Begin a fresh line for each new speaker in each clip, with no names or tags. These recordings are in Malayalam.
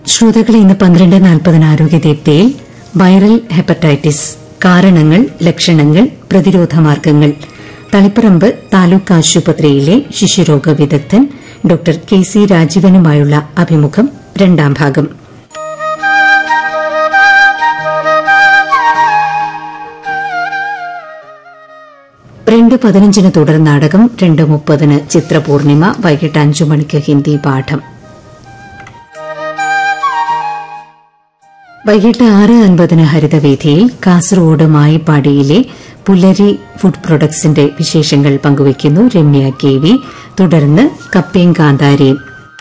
ശ്രോതാക്കളെ ഇന്ന് പന്ത്രണ്ട് നാൽപ്പതിന് ആരോഗ്യദീപ്തിയിൽ വൈറൽ ഹെപ്പറ്റൈറ്റിസ് കാരണങ്ങൾ ലക്ഷണങ്ങൾ പ്രതിരോധ മാർഗങ്ങൾ തളിപ്പറമ്പ് താലൂക്ക് ആശുപത്രിയിലെ ശിശുരോഗ വിദഗ്ധൻ ഡോക്ടർ കെ സി രാജീവനുമായുള്ള അഭിമുഖം രണ്ടാം ഭാഗം രണ്ട് പതിനഞ്ചിന് തുടർ നാടകം രണ്ട് മുപ്പതിന് ചിത്രപൂർണിമ വൈകിട്ട് അഞ്ചു മണിക്ക് ഹിന്ദി പാഠം വൈകിട്ട് ആറ് അൻപതിന് ഹരിതവേദിയിൽ കാസർഗോഡ് മായിപ്പാടിയിലെ പുലരി ഫുഡ് പ്രൊഡക്ട്സിന്റെ വിശേഷങ്ങൾ പങ്കുവയ്ക്കുന്നു രമ്യ കെ വി തുടർന്ന് കപ്പയും കാന്താരിയും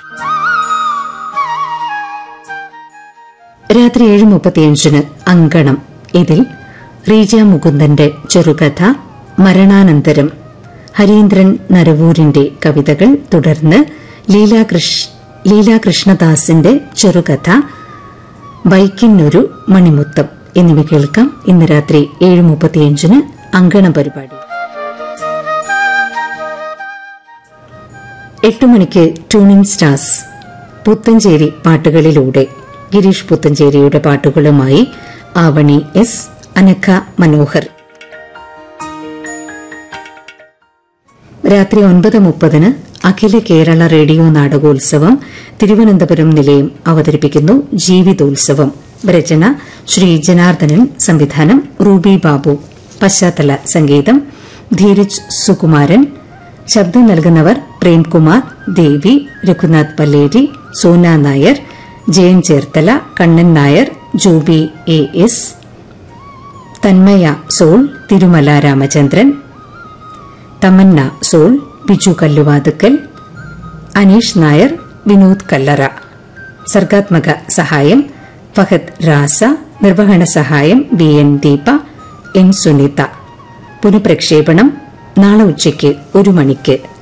രാത്രി ഏഴ് മുപ്പത്തിയഞ്ചിന് അങ്കണം ഇതിൽ റീജ മുകുന്ദന്റെ ചെറുകഥ മരണാനന്തരം ഹരീന്ദ്രൻ നരവൂരിന്റെ കവിതകൾ തുടർന്ന് ലീലാകൃഷ് ലീലാകൃഷ്ണദാസിന്റെ ചെറുകഥ ബൈക്കിനൊരു മണിമുത്തം എന്നിവ കേൾക്കാം ഇന്ന് രാത്രി ഏഴ് മുപ്പത്തിയഞ്ചിന് അങ്കണ പരിപാടി എട്ട് മണിക്ക് ട്യൂണിംഗ് സ്റ്റാർസ് പുത്തഞ്ചേരി പാട്ടുകളിലൂടെ ഗിരീഷ് പുത്തഞ്ചേരിയുടെ പാട്ടുകളുമായി ആവണി എസ് അനഘ മനോഹർ രാത്രി ഒൻപത് മുപ്പതിന് അഖില കേരള റേഡിയോ നാടകോത്സവം തിരുവനന്തപുരം നിലയം അവതരിപ്പിക്കുന്നു ജീവിതോത്സവം രചന ശ്രീ ജനാർദ്ദനൻ സംവിധാനം റൂബി ബാബു പശ്ചാത്തല സംഗീതം ധീരജ് സുകുമാരൻ ശബ്ദം നൽകുന്നവർ പ്രേംകുമാർ ദേവി രഘുനാഥ് പല്ലേരി സോന നായർ ജയൻ ചേർത്തല കണ്ണൻ നായർ ജൂബി എ എസ് തന്മയ സോൾ തിരുമല രാമചന്ദ്രൻ തമന്ന സോൾ ബിജു കല്ലുവാതുക്കൽ അനീഷ് നായർ വിനോദ് കല്ലറ സർഗാത്മക സഹായം ഫഹദ് റാസ നിർവഹണ സഹായം B N Deepa N Sunitha പുനഃപ്രക്ഷേപണം നാളെ ഉച്ചയ്ക്ക് ഒരു മണിക്ക്